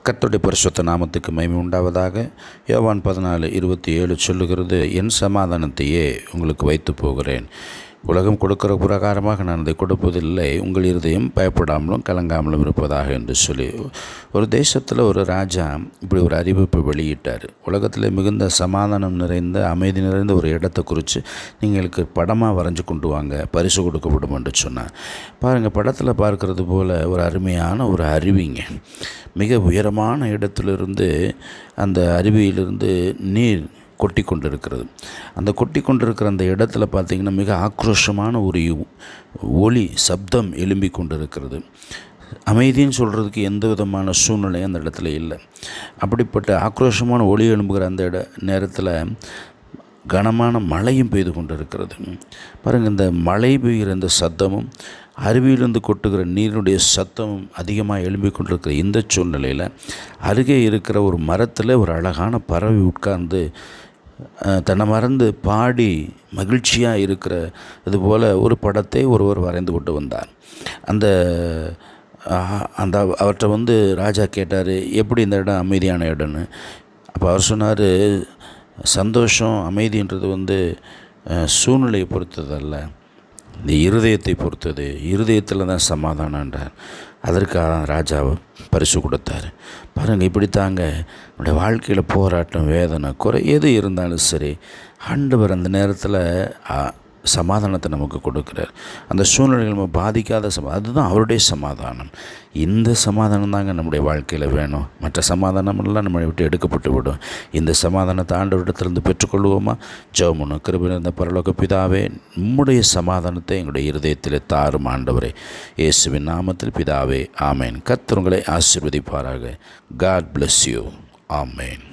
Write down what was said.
கர்த்தருடைய பரிசுத்த நாமத்துக்கு மகிமை உண்டாவதாக யோவான் பதினாலு இருபத்தி ஏழு சொல்லுகிறது என் சமாதானத்தையே உங்களுக்கு வைத்து போகிறேன் உலகம் கொடுக்கிற பிரகாரமாக நான் அதை கொடுப்பதில்லை உங்கள் இருதயம் பயப்படாமலும் கலங்காமலும் இருப்பதாக என்று சொல்லி ஒரு தேசத்தில் ஒரு ராஜா இப்படி ஒரு அறிவிப்பு வெளியிட்டார் உலகத்தில் மிகுந்த சமாதானம் நிறைந்த அமைதி நிறைந்த ஒரு இடத்தை குறித்து நீங்களுக்கு படமாக வரைஞ்சு கொண்டு வாங்க பரிசு கொடுக்கப்படும் என்று சொன்னார் பாருங்கள் படத்தில் பார்க்கறது போல் ஒரு அருமையான ஒரு அருவிங்க மிக உயரமான இடத்திலிருந்து அந்த அருவியிலிருந்து நீர் கொட்டி கொண்டிருக்கிறது அந்த கொட்டி கொண்டிருக்கிற அந்த இடத்துல பார்த்திங்கன்னா மிக ஆக்ரோஷமான ஒரு ஒளி சப்தம் எழும்பி கொண்டிருக்கிறது அமைதின்னு சொல்கிறதுக்கு எந்த விதமான சூழ்நிலையும் அந்த இடத்துல இல்லை அப்படிப்பட்ட ஆக்ரோஷமான ஒளி எழும்புகிற அந்த இட நேரத்தில் கனமான மழையும் பெய்து கொண்டிருக்கிறது பாருங்கள் இந்த மழை பெய்கிற இந்த சத்தமும் அருவியிலிருந்து கொட்டுகிற நீரினுடைய சத்தமும் அதிகமாக எழும்பிக் கொண்டிருக்கிற இந்த சூழ்நிலையில் அருகே இருக்கிற ஒரு மரத்தில் ஒரு அழகான பறவை உட்கார்ந்து தன்னை மறந்து பாடி மகிழ்ச்சியாக இருக்கிற இது போல் ஒரு படத்தை ஒருவர் வரைந்து கொண்டு வந்தார் அந்த அந்த அவர்கிட்ட வந்து ராஜா கேட்டார் எப்படி இந்த இடம் அமைதியான இடம்னு அப்போ அவர் சொன்னார் சந்தோஷம் அமைதின்றது வந்து சூழ்நிலையை பொறுத்ததல்ல இந்த இருதயத்தை பொறுத்தது இருதயத்தில் தான் சமாதானன்றார் அதற்காக ராஜாவை பரிசு கொடுத்தாரு பாருங்கள் இப்படி தாங்க நம்முடைய வாழ்க்கையில் போராட்டம் வேதனை குறை எது இருந்தாலும் சரி ஆண்டவர் அந்த நேரத்தில் சமாதானத்தை நமக்கு கொடுக்குறார் அந்த சூழ்நிலைகள் நம்ம பாதிக்காத சமா அதுதான் அவருடைய சமாதானம் இந்த சமாதானம் தாங்க நம்முடைய வாழ்க்கையில் வேணும் மற்ற சமாதானமெல்லாம் நம்மளை விட்டு எடுக்கப்பட்டு விடும் இந்த சமாதானத்தை ஆண்டவரிடத்திலிருந்து பெற்றுக்கொள்வோமா ஜெவமுன்னு கிருபில் இருந்த பரலோக பிதாவே நம்முடைய சமாதானத்தை எங்களுடைய இருதயத்தில் தாரும் ஆண்டவரே இயேசுவின் நாமத்தில் பிதாவே ஆமேன் கத்தருங்களை ஆசிர்வதிப்பாராக காட் பிளஸ் யூ ஆமேன்